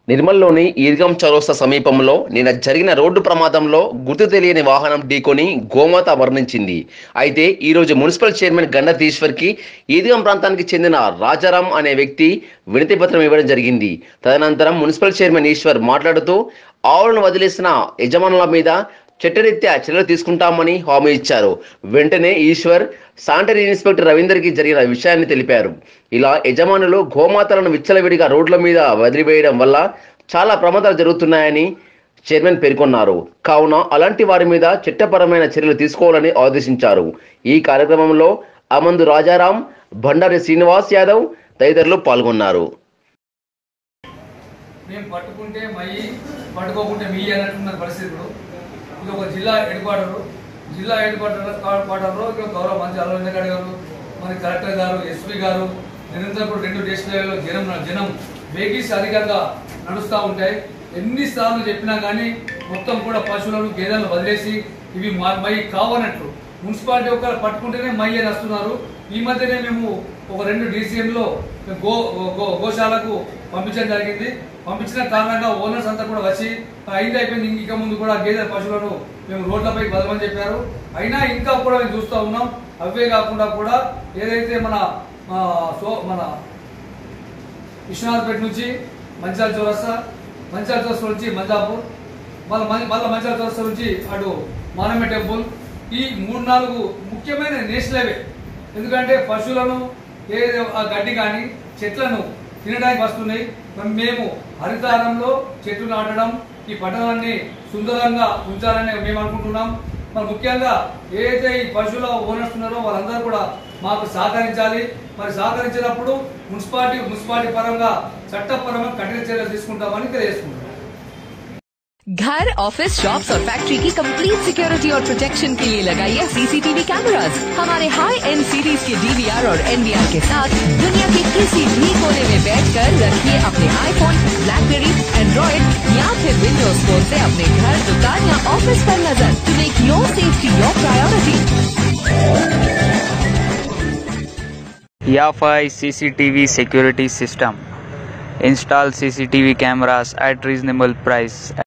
నిర్మల్లోని ఈద్గాం చౌరస్తా సమీపంలో నిన్న జరిగిన రోడ్డు ప్రమాదంలో గుర్తు తెలియని వాహనం ఢీకొని గోమాత మరణించింది అయితే ఈరోజు మున్సిపల్ చైర్మన్ గండతీశ్వర్కి ఈద్గాం ప్రాంతానికి చెందిన రాజారాం అనే వ్యక్తి వినతి పత్రం ఇవ్వడం జరిగింది తదనంతరం మున్సిపల్ చైర్మన్ ఈశ్వర్ మాట్లాడుతూ ఆవులను వదిలేసిన యజమానుల మీద చట్టరీత్యా చర్యలు తీసుకుంటామని హామీ ఇచ్చారు వెంటనే ఈశ్వర్ శానిటరీ ఇన్స్పెక్టర్ రవీందర్కి జరిగిన విషయాన్ని తెలిపారు ఇలా యజమానులు గోమాతలను విచ్చలవిడిగా రోడ్ల మీద వదిలివేయడం వల్ల చాలా ప్రమాదాలు జరుగుతున్నాయని చైర్మన్ పేర్కొన్నారు కావున అలాంటి వారి మీద చట్టపరమైన చర్యలు తీసుకోవాలని ఆదేశించారు ఈ కార్యక్రమంలో అమందు రాజారాం బండారి శ్రీనివాస్ యాదవ్ తదితరులు పాల్గొన్నారు మేము పట్టుకుంటే మయ్యి పట్టుకోకుంటే మీ అన్నట్టున్న పరిస్థితి ఇప్పుడు ఇది ఒక జిల్లా హెడ్ క్వార్టర్ జిల్లా హెడ్ క్వార్టర్ క్వార్టర్లో ఇక్కడ గౌరవ మంత్రి అరవింద్ గారు గారు మన కలెక్టర్ గారు ఎస్పీ గారు నిరంతరం కూడా రెండు డెస్టినేషన్లలో జనం జనం వెహికల్స్ అధికంగా నడుస్తూ ఉంటాయి ఎన్నిసార్లు చెప్పినా కానీ మొత్తం కూడా పశువులను గేదెలను వదిలేసి ఇవి మా మై కావనట్లు మున్సిపాలిటీ ఒకరు పట్టుకుంటేనే మై అని వస్తున్నారు ఈ మధ్యనే మేము ఒక రెండు డీసీఎంలో గో గో- గోశాలకు పంపించడం జరిగింది పంపించిన కారణంగా ఓనర్స్ అంతా కూడా వచ్చి అయింది అయిపోయింది ఇంకా ముందు కూడా గేదె పశువులను మేము రోడ్లపై వదలమని చెప్పారు అయినా ఇంకా కూడా మేము చూస్తూ ఉన్నాం అవే కాకుండా కూడా ఏదైతే మన ఆ, సో మన విశ్వనాథ్పేట నుంచి మంచాల చౌరస్తా మంచాల చౌరస్తా నుంచి మంజాపూర్ మళ్ళీ మళ్ళీ మంచాల చౌరస్తా నుంచి అటు మానమ్మ టెంపుల్ ఈ మూడు నాలుగు ముఖ్యమైన నేషనల్ ఎందుకంటే పశువులను ఏ ఆ గడ్డి కానీ చెట్లను తినడానికి వస్తున్నాయి మరి మేము హరితారంలో చెట్లు నాటడం ఈ పట్టణాన్ని సుందరంగా ఉంచాలని మేము అనుకుంటున్నాం మరి ముఖ్యంగా ఏదైతే ఈ పశువుల ఓనర్స్ ఉన్నారో వాళ్ళందరూ కూడా మాకు సహకరించాలి మరి సహకరించినప్పుడు మున్సిపాలిటీ మున్సిపాలిటీ పరంగా చట్టపరంగా కఠిన చర్యలు తీసుకుంటామని తెలియజేసుకుంటున్నాం घर ऑफिस शॉप्स और फैक्ट्री की कंप्लीट सिक्योरिटी और प्रोटेक्शन के लिए लगाइए सीसीटीवी कैमरास हमारे हाई एंड सीरीज के डीवीआर और एनवीआर के साथ दुनिया के किसी भी कोने में बैठकर रखिए अपने आईफोन ब्लैकबेरी एंड्रॉइड या फिर विंडोज फोन से अपने घर दुकान या ऑफिस पर नजर to make your safety your priority YAFI CCTV security system. Install CCTV cameras at reasonable price